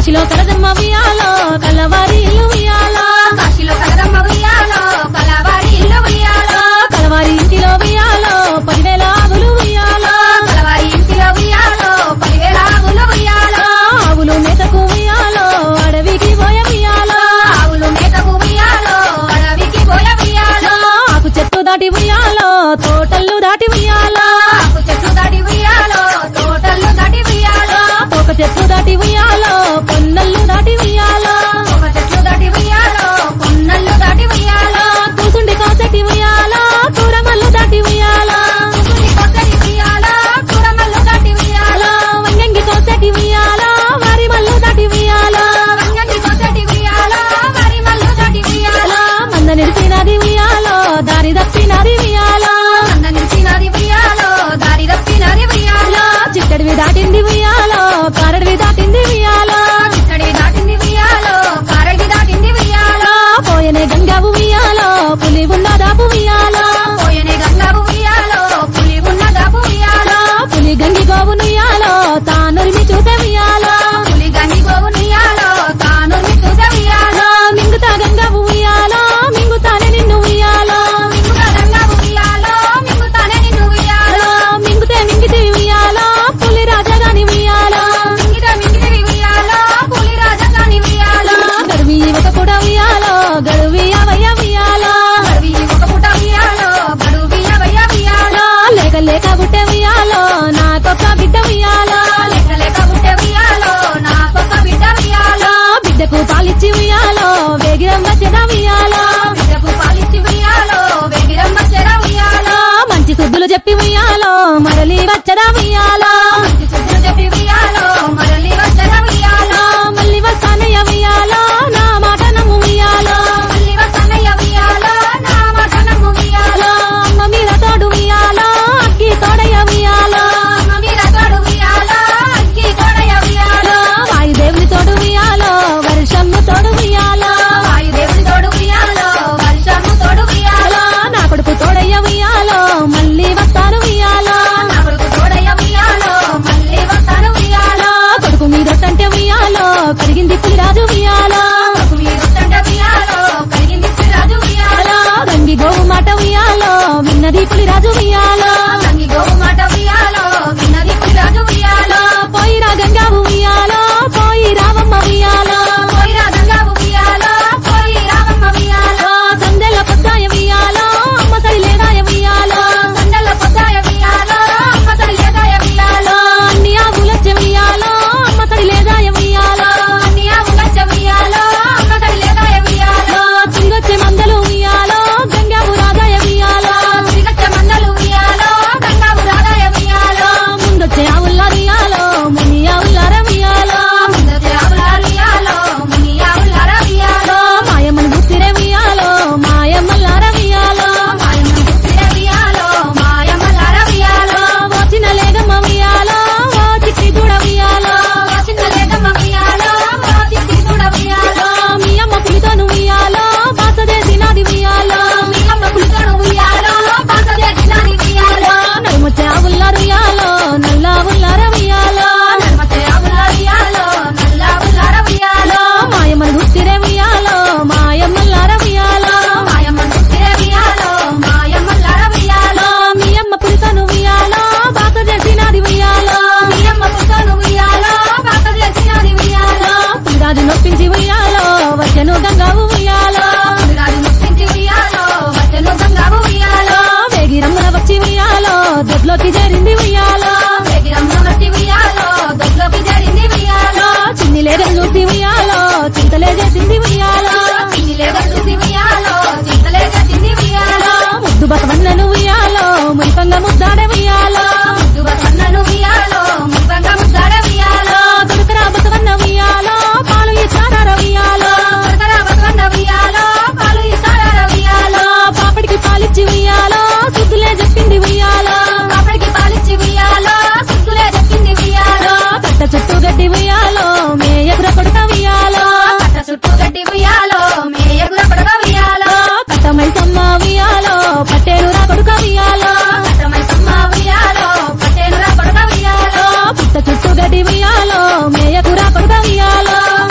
కాశీలో కలదమ్మ ఉయ్యాలో కలవారి ఇల్లు ఉయ్యాలో కాశీలో కలరమ్మ ఉయ్యాలో కలవారి ఇల్లు ఉయ్యాలో కలవారి ఇంటిలో ఉయ్యాలో పదివేల ఆవులు ఉయ్యాలో కలవారి ఇంటిలో ఉయ్యాలో పదివేల ఆవులు ఉయ్యాలో ఆవులు మేతకు ఉయ్యాలో అడవికి పోయ ఉయ్యాలో ఆవులు మేతకు ఉయ్యాలో అడవికి పోయ ఉయ్యాలో ఆకు చెట్టు దాటి ఉయ్యాలో తోటల్లు దాటి ఉయ్యాలో ఆకు చెట్లు దాటి ఉయ్యాలో తోటలు దాటి ఉయ్యాలో ఒక చెట్టు దాటి ఉయ్యాలో పొన్నల్లు దాటి ఉయ్యాలో ఒక చెట్లు దాటి ఉయ్యాలో కొన్నళ్ళు దాటి ఉయ్యాలో కూసుండి కోసటి ఉయ్యాలో కూరమల్లు దాటి ఉయ్యాలో కుసుని కొత్తటి ఉయ్యాలో కూరమల్లు దాటి ఉయ్యాలో వంగంగి కోసటి ఉయ్యాలో వారి మల్లు దాటి ఉయ్యాలో వంగని కొత్తటి ఉయ్యాలో వరి మల్లు దాటి ఉయ్యాలో మంద నిలిచినది ఉయ్యాలో దారి తప్పినది ఉయ్యాలో అన్న నిలిచినది ఉయ్యాలో దారి తప్పినది ఉయ్యాలో చిట్టడివి దాటింది ఉయ్యాలో కారడివి దాటింది ఉయ్యాలో ఇక్కడి దాటింది ఉయ్యాలో కారడి దాటింది ఉయ్యాలో పోయనే గంగావు ఉయ్యాలో పులి ఉన్న దాపు ఉయ్యాలో పోయనే గంగావు ఉయ్యాలో పులి ఉన్న దాపు ఉయ్యాలో పులి గంగి గోవు నుయ్యాలో తానురిమి చూసే ఉయ్యాలో పులి గంగి గోవు ఉయ్యాలో తాను చూసే ఉయ్యాలో మింగుతా గంగావు ఉయ్యాలో మింగుతానే నిన్ను ఉయ్యాలో మింగుగా గంగావు ఉయ్యాలో మింగుతానే నిన్ను ఉయ్యాలో మింగుతే మింగితే ఉయ్యాలో పులి రాజగాని ఉయ్యాలో మింగిట మింగిటివి ఉయ్యాలో పులి రాజధాని ఉయ్యాలో గడువి ఒక కూడా ఉయ్యాలో గడువి అవయ్య ఉయ్యాలో గడువి ఒక పుట ఉయ్యాలో గడువి అవయ్య ఉయ్యాలో లేక లేక బుట్టె ఉయ్యాలో నాకొక్క బిడ్డ ఉయ్యాలో లెక్క లెక్క పుట్టే ఉయ్యాలో నాకొక బిడ్డ ఉయ్యాలో బిడ్డకు పాలిచ్చి ఉయ్యాలో వేగిరం వచ్చేద ఉయ్యాలో బిడ్డకు పాలిచ్చి ఉయ్యాలో వెగిరమ్మ చెర ఉయ్యాలో మంచి శుద్ధులు చెప్పి ఉయ్యాలో మరలి వచ్చదా ఉయ్యాలో మంచి శుద్ధులు చెప్పి ఉయ్యాలో మరలి వచ్చర ఉయ్యాలో మళ్ళీ వస్తానయ్య ఉయ్యాలో నా మాట నమ్ము ఉయ్యాలో మళ్ళీ వస్తనయ్య ఉయ్యాలో నా మాట నమ్ము ఉయ్యాలో అమ్మ మీద తోడు ఉయ్యాలో అక్కి తోడయ్య ఉయ్యాలో అమ్మ మీద తోడు ఉయ్యాలో అగ్గి తోడయ ఉయ్యాలో వాయుదేవుని తోడు ఉయ్యాలో వర్షము తోడు ఉయ్యాలో వాయుదేవుని తోడు ఉయ్యాలో వర్షము తోడు ఉయ్యాలో నా కొడుకు తోడయ్య ఉయ్యాలో మళ్ళీ వస్తాను ఉయ్యాలో నా కొడుకు తోడయ ఉయ్యాలో మళ్ళీ వస్తాను ఉయ్యాలో కొడుకు మీదొట్టంటే ఉయ్యాలో కరిగింది పులిరాజు ఉయ్యాలో కొడుకు మీదొస్తంటే ఉయ్యాలో కలిగింది రాజు ఉయ్యాలో గంగి గోవు మాట ఉయ్యాలో విన్నది పులిరాజు ఉయ్యాలో సంగి గోవు మాట ఉయ్యాలో విన్నది రాజు ఉయ్యాలో పోయిరా గంగావు ఉయ్యాలో పోయి రావమ్మ ఉయ్యాలో పోయిరా గంగావు ఉయ్యాలో పోయి రామమ్మ ఉయ్యాలో సందెల్ల పొద్దాయ ఉయ్యాలో అమ్మ సరి లేదాయ ఉయ్యాలో సందల్ల పొద్దాయ ఉయ్యాలో అమ్మ తడి లేదాయ ఉయ్యాలో అన్ని ఆవులొచ్చే ఉయ్యాలో అమ్మ సరి లేదాయ ఉయ్యాలో అన్ని ఆవులచ్చ ఉయ్యాలో అమ్మ తడి లేదాయ ఉయ్యాలో చింగొచ్చే మందలు ఉయ్యాలో గంగావు రాదాయ ఉయ్యాలో సిగచ్చ మందలు ఉయ్యాలో గంగావు రాదాయ ఉయ్యాలో ముందొచ్చే ఆవుల్లా ఉయ్యాలో ముని ఆవుల్లార ఉయ్యాలో ముందొచ్చే ఆవులారు ఉయ్యాలో ముని ఆవులార ఉయ్యాలో మాయమ్మను గుర్తిరే ఉయ్యాలో మాయమ్మల్లార ఉయ్యాలో మాయమ్మ గుర్తిర ఉయ్యాలో మాయమ్మలార ఉయ్యాలో వచ్చిన లేగమ్మ ఉయ్యాలో ఓ చిట్టి దూడ ఉయ్యాలో చిన్న లేదమ్మ ఉయ్యాలో మా చిట్టి చూడ ఉయ్యాలో మీ అమ్మ పులితోను ఉయ్యాలో బాస చేసినది ఉయ్యాలో మీ అమ్మ పులితోడు ఉయ్యాలో పాత చేసినది ఉయ్యాలో నడుమొచ్చే ఆవుల్లారు ఉయ్యాలో నల్ల ఆవుల్లార ఉయ్యాలో నర్మతే ఆవులారు ఉయ్యాలో నల్ల ఆవులార ఉయ్యాలో మాయమ్మను గుర్తిరే ఉయ్యాలో మాయమ్మల్లార ఉయ్యాలో మాయమ్మ గుర్తిర ఉయ్యాలో మాయమ్మలార ఉయ్యాలో మీ అమ్మ పులితోను ఉయ్యాలో బాస చేసినది ఉయ్యాలో మీ అమ్మ పులితోడు ఉయ్యాలో పాత చేసినది ఉయ్యాలో పులిరాజు నొప్పించి ఉయ్యాలో వచ్చెను గంగావు ఉయ్యాలో పులిరాజు ముప్పించి ఉయ్యాలో వచ్చెను గంగావు ఉయ్యాలో వేగి రంగుల వచ్చి ఉయ్యాలో దొడ్లోకి చేరింది ఉయ్యాలో వెగిరమ్మ వచ్చి ఉయ్యాలో దొడ్లోకి జరిగింది ఉయ్యాలో చిన్ని లేదని చూసి ఉయ్యాలో చింతలే చేసింది ఉయ్యాలో చిన్ని లేద చూసి ఉయ్యాలో చింతలే చేసింది ఉయ్యాలో ముద్దు బసవన్నను ఉయ్యాలో మురిపంగా ముద్దాడే ఉయ్యాలో ముద్దుగ కన్నను ఉయ్యాలో ముఖంగా ముద్దాడ ఉయ్యాలో కొడుకరా బసవన్న ఉయ్యాలో పాలు ఇచ్చారా ఉయ్యాలో కొరకరా బసవన్న ఉయ్యాలో పాలు ఇస్తారా ఉయ్యాలో పాపడికి పాలిచ్చి ఉయ్యాలో సుద్దులే చెప్పింది ఉయ్యాలో కాపడికి పాలిచ్చి ఉయ్యాలో సిగ్గులే చెప్పింది ఉయ్యాలో కట్ట చుట్టూ గడ్డి ఉయ్యాలో మేయకుర కొడుక ఉయ్యాలో కట్ట చుట్టూ గడ్డి ఉయ్యాలో మేయగుర పడగ ఉయ్యాలో కట్టమై సమ్మ ఉయ్యాలో పట్టేరు రా కొడుక ఉయ్యాలో కట్టమై సమ్మ ఉయ్యాలో పట్టేనురా పడగ ఉయ్యాలో పుట్ట చుట్టూ గడ్డి ఉయ్యాలో మేయకుర కొడుక ఉయ్యాలో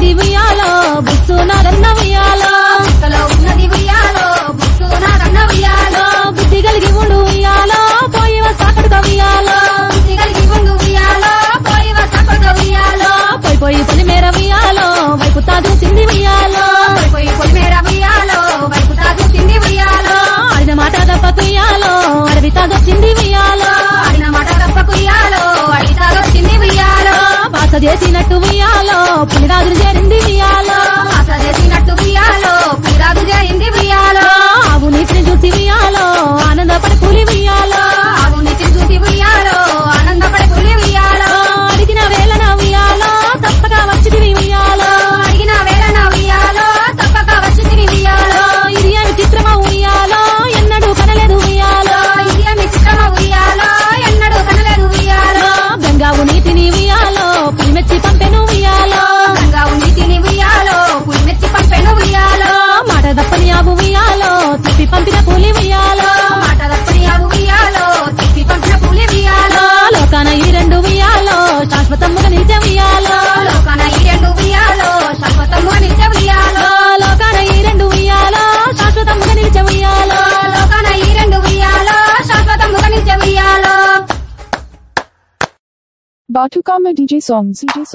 ఉన్నది ఉయ్యాలో బుస్సు నారన్న ఉయ్యాలో బుక్కలో ఉన్నది ఉయ్యాలో బుక్కు నారన్న ఉయ్యాలో బుద్ధి కలిగి ఉండు ఉయ్యాలో పోయి సాకడుక ఉయ్యాలో బుద్ధి కలిగి ఉండు ఉయ్యాలో పోయి వసపడ ఉయ్యాలో పోయి పోయి పని మేర ఉయ్యాలో వైపు తాదు సింది ఉయ్యాలో పోయి పోయి పొలిమేర ఉయ్యాలో వైపు తాగు తిండి ఉయ్యాలో ఆడిన మాట తప్పకు ఉయ్యాలో అడవి తాగొచ్చింది ఉయ్యాలో ఆడిన మాట తప్పకు ఉయ్యాలో అడిగి తాగొచ్చింది ఉయ్యాలో పాస చేసినట్టు ఉయ్యాలో పులిరాజులు చేరింది ఉయ్యాలో ఆశ చేసినట్టు ఉయ్యాలో పిరాదు చేయింది ఉయ్యాలో ఆవు నీటిని చూసి ఉయ్యాలో ఆనందపడి పులి ఉయ్యాలో ఆవు నిచ్చి చూసి ఉయ్యాలో ఆనందపడి పులి ఉయ్యాలో అడిగిన వేళన ఉయ్యాలో తప్పక వచ్చింది ఉయ్యాలో అడిగిన వేళ నా ఉయ్యాలో తప్పక వచ్చి తిని ఉయ్యాలో ఇది అని చిత్రమ ఉయ్యాలో ఎన్నడూ కనలేదు ఉయ్యాలో ఇది అని చిత్రమ ఉయ్యాలో ఎన్నడూ కనలేదు ఉయ్యాలో గంగావు నీతిని ఉయ్యాలో పులిమెచ్చి పంపెను ఉయ్యాలో గంగా ఉంది తిని ఉయ్యాలో పులిమెత్తి పంపెను ఉయ్యాలో మాట తప్పని ఆవు ఉయ్యాలో తిప్పి పంపిన పులి ఉయ్యాలో మాట తప్పని ఆవు ఉయ్యాలో తిప్పి పంపిన పులి ఉయ్యాలో లోకాన ఈ రెండు ఉయ్యాలో శాశ్వతముగా నిలిచే ఉయ్యాలో లోకాన ఈ రెండు ఉయ్యాలో శాశ్వతము నిత్య ఉయ్యాలో లోకాన ఈ రెండు ఉయ్యాలో శాశ్వతముగా నిలిచే ఉయ్యాలో లోకాన ఈ రెండు ఉయ్యాలో శాశ్వతముగా నిత్య ఉయ్యాలో Batukama DJ songs. DJ